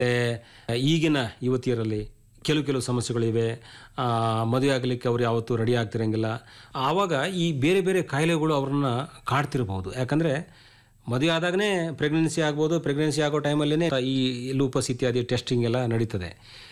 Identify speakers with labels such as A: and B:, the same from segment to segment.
A: ಏ, ಈಗಿನ ಯುವತಿಯರಲ್ಲಿ ಕೆಲವು ಕೆಲವು ಸಮಸ್ಯೆಗಳಿವೆ ಆ, ಮದುವೆ ಆಗಲಿಕ್ಕೆ ಅವ್ರು ಯಾವತ್ತೂ ರೆಡಿ ಆಗ್ತಿರಂಗಿಲ್ಲ ಆವಾಗ ಈ ಬೇರೆ ಬೇರೆ ಕಾಯಿಲೆಗಳು ಅವ್ರನ್ನ ಕಾಡ್ತಿರಬಹುದು ಯಾಕಂದರೆ ಮದುವೆ ಆದಾಗನೇ ಪ್ರೆಗ್ನೆನ್ಸಿ ಆಗ್ಬೋದು ಪ್ರೆಗ್ನೆನ್ಸಿ ಆಗೋ ಟೈಮಲ್ಲೇ ಈ ಲೂಪಸ್ ಇತ್ಯಾದಿ ಟೆಸ್ಟಿಂಗ್ ಎಲ್ಲ ನಡೀತದೆ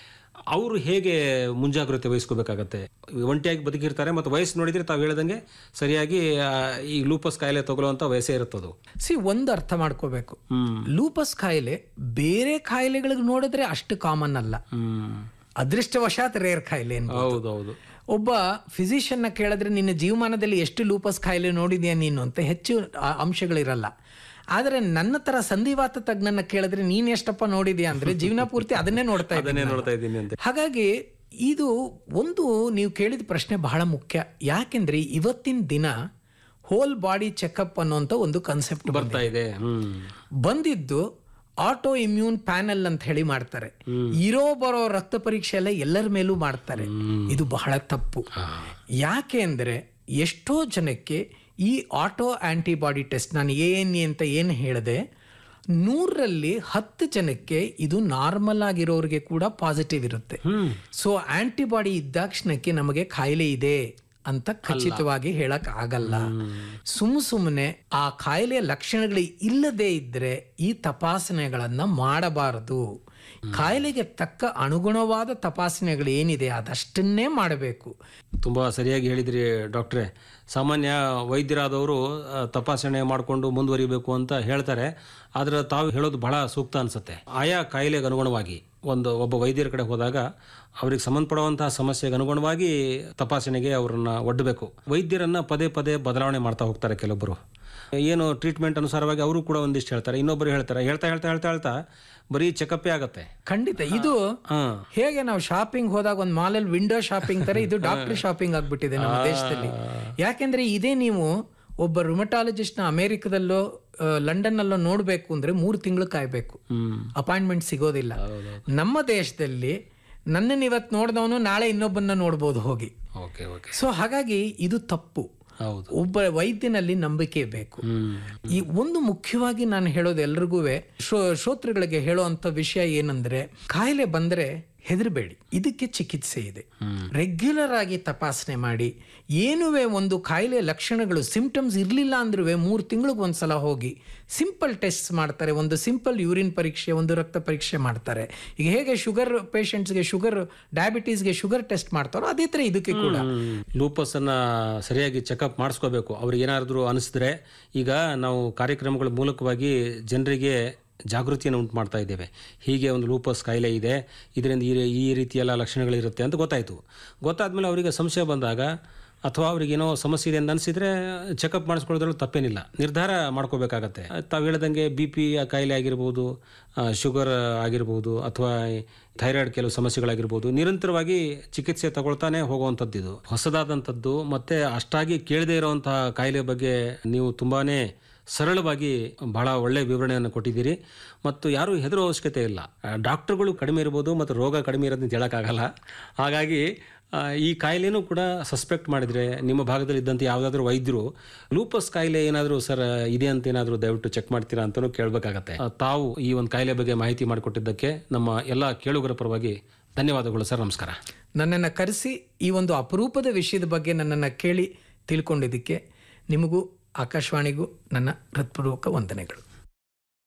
A: ಅವರು ಹೇಗೆ ಮುಂಜಾಗ್ರತೆ ವಹಿಸ್ಕೋಬೇಕಾಗತ್ತೆ ಒಂಟಿಯಾಗಿ ಬದುಕಿರ್ತಾರೆ ಮತ್ತು ವಯಸ್ಸು ನೋಡಿದರೆ ತಾವು ಹೇಳ್ದಂಗೆ ಸರಿಯಾಗಿ ಆ, ಈ ಲೂಪಸ್ ಕಾಯಿಲೆ ತಗೊಳ್ಳುವಂಥ ವಯಸ್ಸೇ ಇರುತ್ತದು
B: ಸಿ ಒಂದು ಅರ್ಥ ಮಾಡ್ಕೋಬೇಕು
A: ಹ್ಮ್
B: ಲೂಪಸ್ ಕಾಯಿಲೆ ಬೇರೆ ಕಾಯಿಲೆಗಳಿಗೆ ನೋಡಿದ್ರೆ ಅಷ್ಟು ಕಾಮನ್ ಅಲ್ಲ
A: ಹ್ಮ್
B: ಅದೃಷ್ಟವಶಾತ್ ರೇರ್ ಕಾಯಿಲೆ ಏನು
A: ಹೌದು ಹೌದು
B: ಒಬ್ಬ ಫಿಸಿಷಿಯನ್ನ ಕೇಳಿದ್ರೆ ನಿನ್ನ ಜೀವಮಾನದಲ್ಲಿ ಎಷ್ಟು ಲೂಪಸ್ ಕಾಯಿಲೆ ನೋಡಿದ್ಯಾ ನೀನು ಅಂತ ಹೆಚ್ಚು ಆ, ಅಂಶಗಳಿರಲ್ಲ ಆದರೆ ನನ್ನ ತರ ಸಂಧಿವಾತ ತಜ್ಞನ ಕೇಳಿದ್ರೆ ನೀನ್ ಎಷ್ಟಪ್ಪ ನೋಡಿದ್ಯಾ ಅಂದ್ರೆ ಜೀವನ ಪೂರ್ತಿ ಅದನ್ನೇ ನೋಡ್ತಾ
A: ಅದನ್ನೇ
B: ಇದ್ದೀನಿ
A: ನೋಡ್ತಾ ಇದ್ದೀನಿ ಅಂತ
B: ಹಾಗಾಗಿ ಇದು ಒಂದು ನೀವು ಕೇಳಿದ ಪ್ರಶ್ನೆ ಬಹಳ ಮುಖ್ಯ ಯಾಕೆಂದ್ರೆ ಇವತ್ತಿನ ದಿನ ಹೋಲ್ ಬಾಡಿ ಚೆಕಪ್ ಅನ್ನುವಂಥ ಒಂದು ಕಾನ್ಸೆಪ್ಟ್
A: ಬರ್ತಾ ಇದೆ ಹ್ಮ್
B: ಬಂದಿದ್ದು ಆಟೋ ಇಮ್ಯೂನ್ ಪ್ಯಾನೆಲ್ ಅಂತ ಹೇಳಿ ಮಾಡ್ತಾರೆ ಇರೋ ಬರೋ ರಕ್ತ ಪರೀಕ್ಷೆ ಎಲ್ಲ ಎಲ್ಲರ ಮೇಲೂ ಮಾಡ್ತಾರೆ ಇದು ಬಹಳ ತಪ್ಪು ಯಾಕೆ ಅಂದ್ರೆ ಎಷ್ಟೋ ಜನಕ್ಕೆ ಈ ಆಟೋ ಆಂಟಿಬಾಡಿ ಟೆಸ್ಟ್ ನಾನು ಎ ಎನ್ ಎ ಅಂತ ಏನು ಹೇಳಿದೆ ನೂರರಲ್ಲಿ ಹತ್ತು ಜನಕ್ಕೆ ಇದು ನಾರ್ಮಲ್ ಆಗಿರೋರಿಗೆ ಕೂಡ ಪಾಸಿಟಿವ್ ಇರುತ್ತೆ ಸೊ ಆಂಟಿಬಾಡಿ ಇದ್ದಾಕ್ಷಣಕ್ಕೆ ನಮಗೆ ಕಾಯಿಲೆ ಇದೆ ಅಂತ ಖಚಿತವಾಗಿ ಹೇಳಕ್ ಆಗಲ್ಲ ಸುಮ್ ಸುಮ್ಮನೆ ಆ ಕಾಯಿಲೆಯ ಲಕ್ಷಣಗಳು ಇಲ್ಲದೆ ಇದ್ರೆ ಈ ತಪಾಸಣೆಗಳನ್ನ ಮಾಡಬಾರದು ಕಾಯಿಲೆಗೆ ತಕ್ಕ ಅನುಗುಣವಾದ ತಪಾಸಣೆಗಳು ಏನಿದೆ ಅದಷ್ಟನ್ನೇ ಮಾಡಬೇಕು
A: ತುಂಬ ಸರಿಯಾಗಿ ಹೇಳಿದ್ರಿ ಡಾಕ್ಟ್ರೆ ಸಾಮಾನ್ಯ ವೈದ್ಯರಾದವರು ಆ, ತಪಾಸಣೆ ಮಾಡಿಕೊಂಡು ಮುಂದುವರಿಬೇಕು ಅಂತ ಹೇಳ್ತಾರೆ ಆದರೆ ತಾವು ಹೇಳೋದು ಬಹಳ ಸೂಕ್ತ ಅನಿಸುತ್ತೆ ಆಯಾ ಕಾಯಿಲೆಗೆ ಅನುಗುಣವಾಗಿ ಒಂದು ಒಬ್ಬ ವೈದ್ಯರ ಕಡೆ ಹೋದಾಗ ಅವ್ರಿಗೆ ಸಂಬಂಧಪಡುವಂತಹ ಸಮಸ್ಯೆಗೆ ಅನುಗುಣವಾಗಿ ತಪಾಸಣೆಗೆ ಅವರನ್ನ ಒಡ್ಡಬೇಕು ವೈದ್ಯರನ್ನ ಪದೇ ಪದೇ ಬದಲಾವಣೆ ಮಾಡ್ತಾ ಹೋಗ್ತಾರೆ ಕೆಲವೊಬ್ಬರು ಏನು ಟ್ರೀಟ್ಮೆಂಟ್ ಅನುಸಾರವಾಗಿ ಅವರು ಕೂಡ ಒಂದಿಷ್ಟು ಹೇಳ್ತಾರೆ ಇನ್ನೊಬ್ಬರು ಹೇಳ್ತಾರೆ ಹೇಳ್ತಾ ಹೇಳ್ತಾ ಹೇಳ್ತಾ ಹೇಳ್ತಾ ಬರೀ ಚೆಕಪ್ಪೇ ಆಗತ್ತೆ
B: ಖಂಡಿತ ಇದು
A: ಹಾಂ
B: ಹೇಗೆ ನಾವು ಶಾಪಿಂಗ್ ಹೋದಾಗ ಒಂದು ಮಾಲಲ್ಲಿ ವಿಂಡೋ ಶಾಪಿಂಗ್ ತರ ಇದು ಡಾಕ್ಟರ್ ಶಾಪಿಂಗ್ ಆಗ್ಬಿಟ್ಟಿದೆ ನಮ್ಮ ದೇಶದಲ್ಲಿ ಯಾಕೆಂದ್ರೆ ಇದೇ ನೀವು ಒಬ್ಬ ರುಮಟಾಲಜಿಸ್ಟ್ನ ಅಮೆರಿಕದಲ್ಲೋ ಆ, ಲಂಡನ್ನಲ್ಲೋ ನೋಡಬೇಕು ಅಂದ್ರೆ ಮೂರು ತಿಂಗಳು ಕಾಯ್ಬೇಕು
A: ಹ್ಮ್
B: ಅಪಾಯಿಂಟ್ಮೆಂಟ್ ಸಿಗೋದಿಲ್ಲ ನಮ್ಮ ದೇಶದಲ್ಲಿ ನನ್ನನ್ನು ಇವತ್ತು ನೋಡಿದವನು ನಾಳೆ ಇನ್ನೊಬ್ಬನ್ನ ನೋಡ್ಬೋದು ಹೋಗಿ
A: ಓಕೆ ಓಕೆ
B: ಸೊ ಹಾಗಾಗಿ ಇದು ತಪ್ಪು
A: ಹೌದು
B: ಒಬ್ಬ ವೈದ್ಯನಲ್ಲಿ ನಂಬಿಕೆ ಬೇಕು
A: ಹ್ಮ್
B: ಈ ಒಂದು ಮುಖ್ಯವಾಗಿ ನಾನು ಹೇಳೋದು ಎಲ್ರಿಗೂ ಶ್ರೋತೃಗಳಿಗೆ ಹೇಳುವಂತ ವಿಷಯ ಏನಂದ್ರೆ ಕಾಯಿಲೆ ಬಂದ್ರೆ ಹೆದರಬೇಡಿ ಇದಕ್ಕೆ ಚಿಕಿತ್ಸೆ ಇದೆ ರೆಗ್ಯುಲರ್ ಆಗಿ ತಪಾಸಣೆ ಮಾಡಿ ಏನುವೆ ಒಂದು ಕಾಯಿಲೆ ಲಕ್ಷಣಗಳು ಸಿಂಪ್ಟಮ್ಸ್ ಇರಲಿಲ್ಲ ಅಂದ್ರೂ ಮೂರು ತಿಂಗಳಿಗೆ ಒಂದ್ಸಲ ಹೋಗಿ ಸಿಂಪಲ್ ಟೆಸ್ಟ್ ಮಾಡ್ತಾರೆ ಒಂದು ಸಿಂಪಲ್ ಯೂರಿನ್ ಪರೀಕ್ಷೆ ಒಂದು ರಕ್ತ ಪರೀಕ್ಷೆ ಮಾಡ್ತಾರೆ ಈಗ ಹೇಗೆ ಶುಗರ್ ಪೇಷಂಟ್ಸ್ಗೆ ಶುಗರ್ ಡಯಾಬಿಟೀಸ್ಗೆ ಶುಗರ್ ಟೆಸ್ಟ್ ಮಾಡ್ತಾರೋ ಅದೇ ಥರ ಇದಕ್ಕೆ ಕೂಡ
A: ಲೂಪಸ್ ಅನ್ನ ಸರಿಯಾಗಿ ಚೆಕಪ್ ಮಾಡಿಸ್ಕೋಬೇಕು ಅವ್ರಿಗೆ ಏನಾದರೂ ಅನಿಸಿದ್ರೆ ಈಗ ನಾವು ಕಾರ್ಯಕ್ರಮಗಳ ಮೂಲಕವಾಗಿ ಜನರಿಗೆ ಜಾಗೃತಿಯನ್ನು ಉಂಟು ಮಾಡ್ತಾ ಇದ್ದೇವೆ ಹೀಗೆ ಒಂದು ಲೂಪಸ್ ಕಾಯಿಲೆ ಇದೆ ಇದರಿಂದ ಈ ಈ ರೀತಿ ಎಲ್ಲ ಲಕ್ಷಣಗಳಿರುತ್ತೆ ಅಂತ ಗೊತ್ತಾಯಿತು ಗೊತ್ತಾದ್ಮೇಲೆ ಅವರಿಗೆ ಸಂಶಯ ಬಂದಾಗ ಅಥವಾ ಅವ್ರಿಗೇನೋ ಸಮಸ್ಯೆ ಇದೆ ಅಂತ ಅನಿಸಿದ್ರೆ ಚೆಕಪ್ ಮಾಡಿಸ್ಕೊಳ್ಳೋದ್ರಲ್ಲಿ ತಪ್ಪೇನಿಲ್ಲ ನಿರ್ಧಾರ ಮಾಡ್ಕೋಬೇಕಾಗತ್ತೆ ತಾವು ಹೇಳ್ದಂಗೆ ಬಿ ಪಿ ಕಾಯಿಲೆ ಆಗಿರ್ಬೋದು ಶುಗರ್ ಆಗಿರ್ಬೋದು ಅಥವಾ ಥೈರಾಯ್ಡ್ ಕೆಲವು ಸಮಸ್ಯೆಗಳಾಗಿರ್ಬೋದು ನಿರಂತರವಾಗಿ ಚಿಕಿತ್ಸೆ ತಗೊಳ್ತಾನೆ ಹೋಗುವಂಥದ್ದು ಇದು ಹೊಸದಾದಂಥದ್ದು ಮತ್ತೆ ಅಷ್ಟಾಗಿ ಕೇಳದೇ ಇರುವಂತಹ ಕಾಯಿಲೆ ಬಗ್ಗೆ ನೀವು ತುಂಬಾನೇ ಸರಳವಾಗಿ ಬಹಳ ಒಳ್ಳೆಯ ವಿವರಣೆಯನ್ನು ಕೊಟ್ಟಿದ್ದೀರಿ ಮತ್ತು ಯಾರೂ ಹೆದರೋ ಅವಶ್ಯಕತೆ ಇಲ್ಲ ಆ, ಡಾಕ್ಟರ್ಗಳು ಕಡಿಮೆ ಇರ್ಬೋದು ಮತ್ತು ರೋಗ ಕಡಿಮೆ ಇರೋದನ್ನ ಹೇಳೋಕ್ಕಾಗಲ್ಲ ಹಾಗಾಗಿ ಆ, ಈ ಕಾಯಿಲೆನೂ ಕೂಡ ಸಸ್ಪೆಕ್ಟ್ ಮಾಡಿದರೆ ನಿಮ್ಮ ಭಾಗದಲ್ಲಿ ಇದ್ದಂಥ ಯಾವುದಾದ್ರೂ ವೈದ್ಯರು ಲೂಪಸ್ ಕಾಯಿಲೆ ಏನಾದರೂ ಸರ್ ಇದೆ ಅಂತ ಏನಾದರೂ ದಯವಿಟ್ಟು ಚೆಕ್ ಮಾಡ್ತೀರಾ ಅಂತಲೂ ಕೇಳಬೇಕಾಗತ್ತೆ ಆ, ತಾವು ಈ ಒಂದು ಕಾಯಿಲೆ ಬಗ್ಗೆ ಮಾಹಿತಿ ಮಾಡಿಕೊಟ್ಟಿದ್ದಕ್ಕೆ ನಮ್ಮ ಎಲ್ಲ ಕೇಳುಗರ ಪರವಾಗಿ ಧನ್ಯವಾದಗಳು ಸರ್ ನಮಸ್ಕಾರ
B: ನನ್ನನ್ನು ಕರೆಸಿ ಈ ಒಂದು ಅಪರೂಪದ ವಿಷಯದ ಬಗ್ಗೆ ನನ್ನನ್ನು ಕೇಳಿ ತಿಳ್ಕೊಂಡಿದ್ದಕ್ಕೆ ನಿಮಗೂ ಆಕಾಶವಾಣಿಗೂ ನನ್ನ ಹೃತ್ಪೂರ್ವಕ ವಂದನೆಗಳು